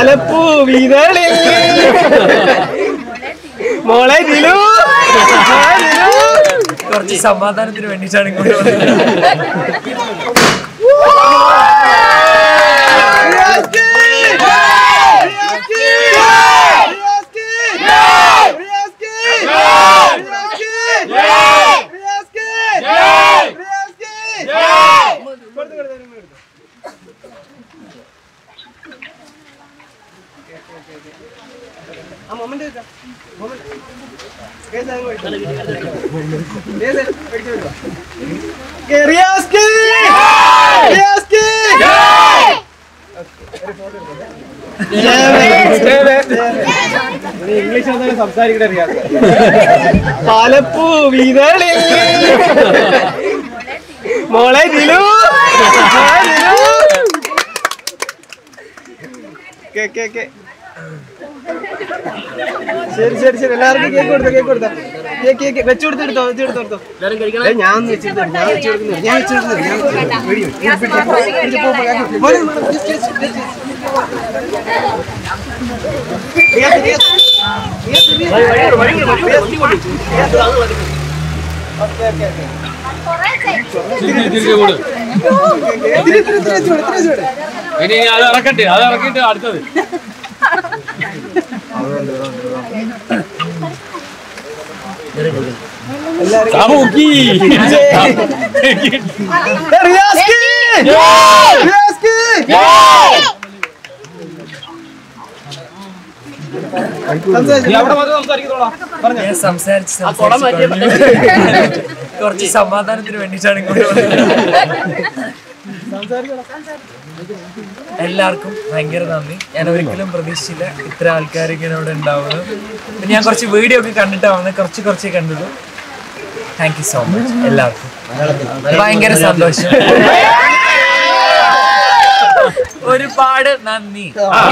പാലപ്പൂ വിതളി മോളെ ദിലു മോളെ ദിലു കുറച്ച് സമാധാനത്തിന് വേണ്ടിയിട്ടാണ് ഇങ്ങോട്ട് വന്നത് റിയാസ്കി! റിയാസ്കി! റിയാസ്കി! റിയാസ്കി! റിയാസ്കി! റിയാസ്കി! കൊടുത്തു, കൊടുത്തു, കൊടുത്തു, കൊടുത്തു. ആ മൊമെന്റ് എടുക്കാം മൊമെന്റ് കേസ് അങ്ങ് ഒഴിച്ചു. കേസ് ഒഴിച്ചു വിടുക. ഓക്കേ, റിയാസ്കി! റിയാസ്കി! നീ ഇംഗ്ലീഷ് ഒന്നും സംസാരിക്കണ റിയാസ് പാലപ്പൂ വിതളി മോളെ ദിലു മോളെ ദിലു കേ കേ കേ ശരി ശരി ശരി എല്ലാവർക്കും കേക്ക് കൊടുത്തോ കേക്ക് കൊടുത്തോ കേക്ക് കേക്ക് വെച്ചു കൊടുത്ത് എടുത്തോ വെച്ചു കൊടുത്തോ എടുത്തോ ഏയ് ഞാൻ ഒന്ന് വെച്ചെടുത്തു ഞാൻ വെച്ചു കൊടുക്കുന്നു ഞാൻ വെച്ചു കൊടുക്കുന്നു ഞാൻ വെച്ചു കൊടുക്കുന്നു. വെടി വെടി. ഇത് പിടിച്ച് പോ, പിടിച്ച് പോ, പോ, കേക്ക്. മോനെ, മോനെ, just, just, just, just. Riyas, Riyas. Riyas, Riyas. Riyas. Okay, okay, okay. ഇത്തിരി, ഇത്തിരി, ഇത്തിരി വെച്ച് വിട്, ഇത്തിരി വെച്ച് വിട്. ഇനി അത് ഇറക്കട്ടെ അത് ഇറക്കിയിട്ട് അടുത്തത് എല്ലാവരും സാമൂക്കി ഏയ്, റിയാസ്കി! റിയാസ്കി! സംസാരിച്ച് അവിടെ മാത്രം സംസാരിക്കുന്നോളാം പറഞ്ഞോ ഞാൻ സംസാരിച്ച് സംസാരിച്ച് കുഴഞ്ഞു. കുറച്ച് സമാധാനത്തിന് വേണ്ടിയിട്ടാണ് ഇങ്ങോട്ട് വന്നത് എല്ലാവർക്കും ഭയങ്കര നന്ദി ഞാൻ ഒരിക്കലും പ്രതീക്ഷിച്ചില്ല ഇത്ര ആൾക്കാർ ഇങ്ങനെ ഇവിടെ ഉണ്ടാവുന്നത് പിന്നെ ഞാൻ കുറച്ച് വീഡിയോ ഒക്കെ കണ്ടിട്ടാണ് വന്നത് കുറച്ച് കുറച്ചേ കണ്ടുള്ളൂ താങ്ക് യു സോ മച്ച് എല്ലാവർക്കും ഭയങ്കര സന്തോഷം ഒരുപാട് നന്ദി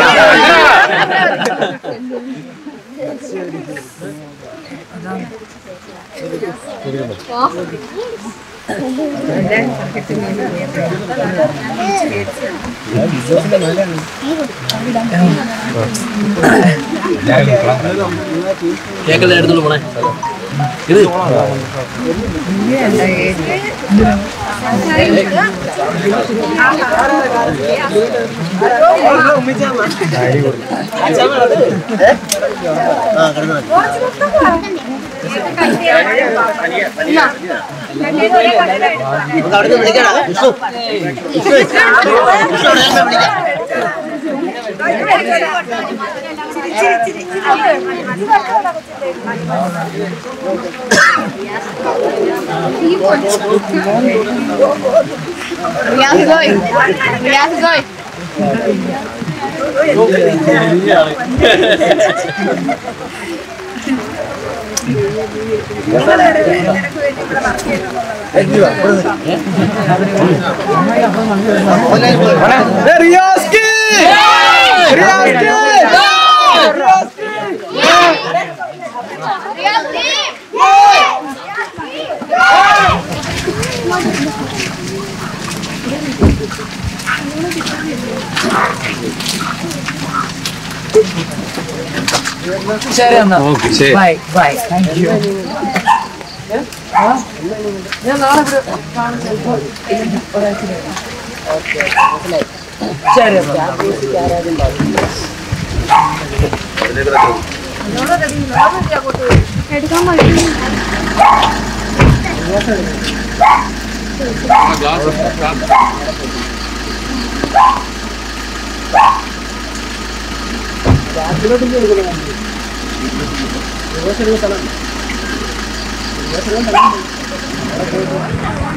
കേക്കല്ലേ എടുത്തോളൂ പോണേ ഇത് റിയാസ് ഗോയ് റിയാസ് ഗോയ് ഏയ്, റിയാസ്കി! റിയാസ്കി! റിയാസ്കി! ശരി എന്നാ ഓക്കെ ശരി ബൈ ബൈ താങ്ക് യു ഞാൻ നാളെ ഇവിടെ കാണും ചിലപ്പോ ശരി എന്നാ എടുക്കാൻ മതി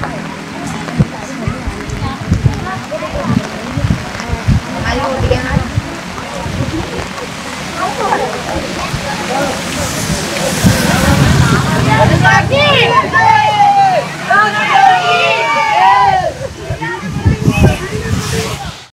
അത് ഓടിക്കണം